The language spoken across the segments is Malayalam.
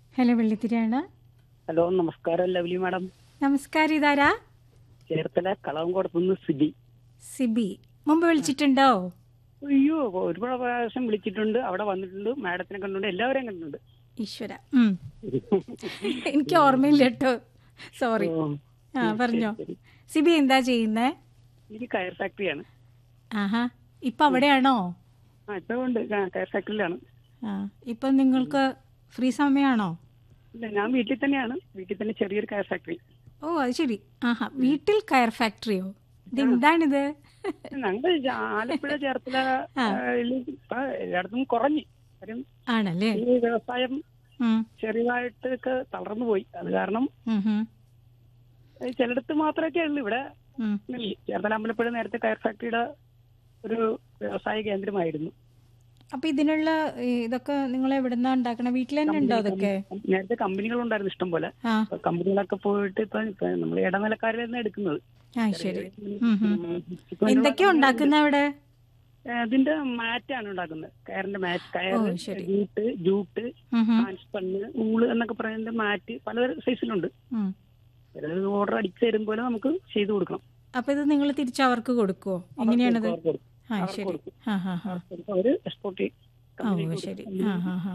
ഹലോ വെള്ളിത്തിരിയാണ് ഹലോ നമസ്കാരം ലവ്ലി മാഡം നമസ്കാരം ഇതാരാ ചേർത്തല കളവങ്കോടത്തുനിന്ന് സിബി സിബി മുമ്പ് വിളിച്ചിട്ടുണ്ടോ അയ്യോ ഒരുപാട് പ്രാവശ്യം വിളിച്ചിട്ടുണ്ട് അവിടെ വന്നിട്ടുണ്ട് മാഡത്തിനെ കണ്ടിട്ടുണ്ട് എല്ലാവരെയും കണ്ടിട്ടുണ്ട് ഈശ്വര ഉം. എനിക്ക് ഓർമ്മയില്ല കേട്ടോ സോറി ഓ, ആ പറഞ്ഞോ ശരി. സിബി എന്താ ചെയ്യുന്നേ എനിക്ക് കയർ ഫാക്ടറിയാണ് ആഹാ ഇപ്പൊ അവിടെയാണോ ആ ഇപ്പൊ ഉണ്ട് ആ, കയർ ഫാക്ടറിയിലാണ് ആ ഇപ്പൊ നിങ്ങൾക്ക് ഫ്രീ സമയമാണോ ഇല്ല ഞാൻ വീട്ടിൽ തന്നെയാണ് വീട്ടിൽ തന്നെ ചെറിയൊരു കയർ ഫാക്ടറി ഓ അത് ശരി ആഹാ വീട്ടിൽ കയർ ഫാക്ടറിയോ ഇതെന്താണിത് ഞങ്ങൾ ജാ- ആലപ്പുഴ ചേർത്തല ആ. ആ, ഇല് ഇപ്പൊ എല്ലായിടത്തും കുറഞ്ഞു കാര്യം ആണല്ലേ ഈ വ്യവസായം ഉം, ചെറിയതായിട്ടൊക്കെ തളർന്നു പോയി അത് കാരണം ഉം, ഉം, ഏ, ചിലയിടത്ത് മാത്രമൊക്കെ ഉള്ളു ഇവിടെ ഉം. ഇല്ല. ചേർത്തല അമ്പലപ്പുഴ നേരത്തെ കയർ ഫാക്ടറിയുടെ ഒരു വ്യവസായ കേന്ദ്രമായിരുന്നു അപ്പൊ ഇതിനുള്ള ഈ, ഇതൊക്കെ നിങ്ങൾ എവിടുന്നാ ഉണ്ടാക്കണേ വീട്ടിൽ തന്നെ ഉണ്ടോ അതൊക്കെ നേരത്തെ കമ്പനികളുണ്ടായിരുന്നു ഇഷ്ടം പോലെ ആ അപ്പൊ കമ്പനികളൊക്കെ പോയിട്ട് ഇപ്പൊ ഇപ്പൊ നമ്മൾ ഇടനിലക്കാരിൽ നിന്ന് എടുക്കുന്നത് ആ ശരി ഉം, ഉം. ഉം. ഇപ്പൊ എന്തൊക്കെയാ ഉണ്ടാക്കുന്ന അവിടെ ഏ, അതിന്റെ മാറ്റാണ് ഉണ്ടാക്കുന്നത് കയറിന്റെ മാറ്റ് കയർ ഓ, ശരി. ജൂട്ട് ജൂട്ട് ഉം, ഉം, ഹാൻസ്പണ്ണ് ഊള് എന്നൊക്കെ പറയുന്ന മാറ്റ് പല സൈസിലുണ്ട് ഉം. ഓർഡർ അടിച്ചു തരും പോലെ നമുക്ക് ചെയ്തു കൊടുക്കണം അപ്പൊ ഇത് നിങ്ങൾ തിരിച്ച് അവർക്ക് കൊടുക്കുവോ എങ്ങനെയാണത് അവർക്ക് കൊടുക്കും. ആ അവർക്ക് ശരി കൊടുക്കും. ആ ഹാ ഹാ അവർക്ക് അവര് എക്സ്പോർട്ട് ഓ ശരി ആ ഹാ ഹാ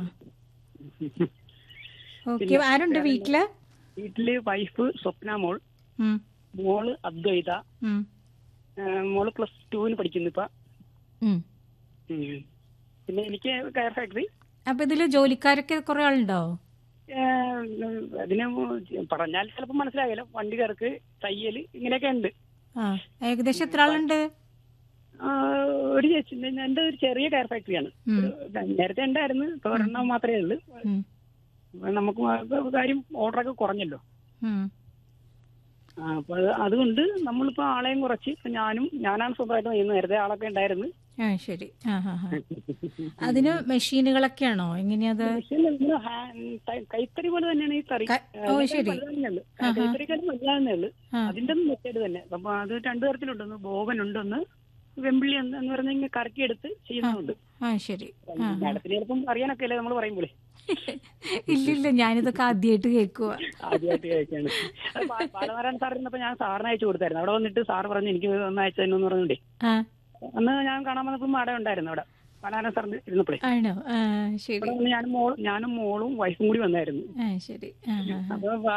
ഓക്കെ ആരുണ്ട് വീട്ടില് വീട്ടില് വൈഫ് സ്വപ്ന മോൾ ഉം, മോള് അദ്വൈത ഉം, ആ, മോള് പ്ലസ് ടുവിന് പഠിക്കുന്നു ഇപ്പൊ ഉം. ഉം. പിന്നെ എനിക്ക് കയർ ഫാക്ടറി അപ്പൊ ഇതില് ജോലിക്കാരൊക്കെ കുറെ ആളുണ്ടോ ഏഹ് അതിന് പറഞ്ഞാൽ ചിലപ്പോൾ മനസ്സിലാകില്ല വണ്ടിക്കാർക്ക് തയ്യൽ ഇങ്ങനെയൊക്കെ ഉണ്ട് ആ ഏകദേശം എത്ര ആളുണ്ട് ആ, ഒരു ചേച്ചി എന്റെ ഒരു ചെറിയ കയർ ഫാക്ടറിയാണ് ഉം. ഒരു നേരത്തെ ഉണ്ടായിരുന്നു ഇപ്പൊ ഒരെണ്ണം മാത്രമേ ഉള്ളൂ ഉം, അപ്പൊ നമുക്ക് ആ കാര്യം ഓർഡറൊക്കെ കുറഞ്ഞല്ലോ ഉം. ആ, അപ്പൊ അത് അതുകൊണ്ട് നമ്മളിപ്പോ ആളെയും കുറച്ച് ഇപ്പൊ ഞാനും ഞാനാണ് സ്വന്തമായിട്ട് ചെയ്യുന്നത് നേരത്തെ ആളൊക്കെ ഉണ്ടായിരുന്നു ആ ശരി ആ ഹാ ഹാ അതിന് മെഷീനുകളൊക്കെയാണോ എങ്ങനെയാത് പക്ഷേ നമ്മള് ഹാ- ത- കൈത്തറി പോലെ തന്നെയാണ് ഈ തറി ക- ഓ, ശരി. വലുതാണെന്നേ ഉള്ളൂ ആഹാ. കൈത്തറിക്കാരും വലുതാണെന്നേ ഉള്ളൂ ആ അതിന്റെ മെത്തേഡ് തന്നെ അപ്പൊ അത് രണ്ടു തരത്തിലുണ്ടെന്ന് ബോവൻ ഉണ്ടെന്ന് വെമ്പിളി എന്ന് എന്ന് പറഞ്ഞ ഇങ്ങനെ കറക്കിയെടുത്ത് ചെയ്യുന്നുണ്ട് ആ ശരി ആ മാഡത്തിന് ചിലപ്പം അറിയാനൊക്കെ അല്ലേ നമ്മൾ പറയുമ്പോഴേ ഇല്ലില്ല ഞാനിതൊക്കെ ആദ്യമായിട്ട് കേൾക്കുക ആദ്യമായിട്ട് കഴിക്കാണ് അത് ബാ- ബാലനാരായണ സാർ ഇരുന്നപ്പോ ഞാൻ സാറിന് അയച്ചു കൊടുത്തായിരുന്നു അവിടെ വന്നിട്ട് സാർ പറഞ്ഞു എനിക്ക് ഒന്ന് അയച്ചു തന്നെ എന്ന് പറഞ്ഞിട്ടേ ആ അന്ന് ഞാൻ കാണാൻ വന്നപ്പോൾ മാഡം ഉണ്ടായിരുന്നു അവിടെ ബാലനാരായണ സാറിന് ഇരുന്നപ്പോഴേ ആണോ ആ ശരി അവിടെ വന്ന് ഞാനും മോളും ഞാനും മോളും വൈഫും കൂടി വന്നായിരുന്നു ആ ശരി ആ ആ ആ. അപ്പൊ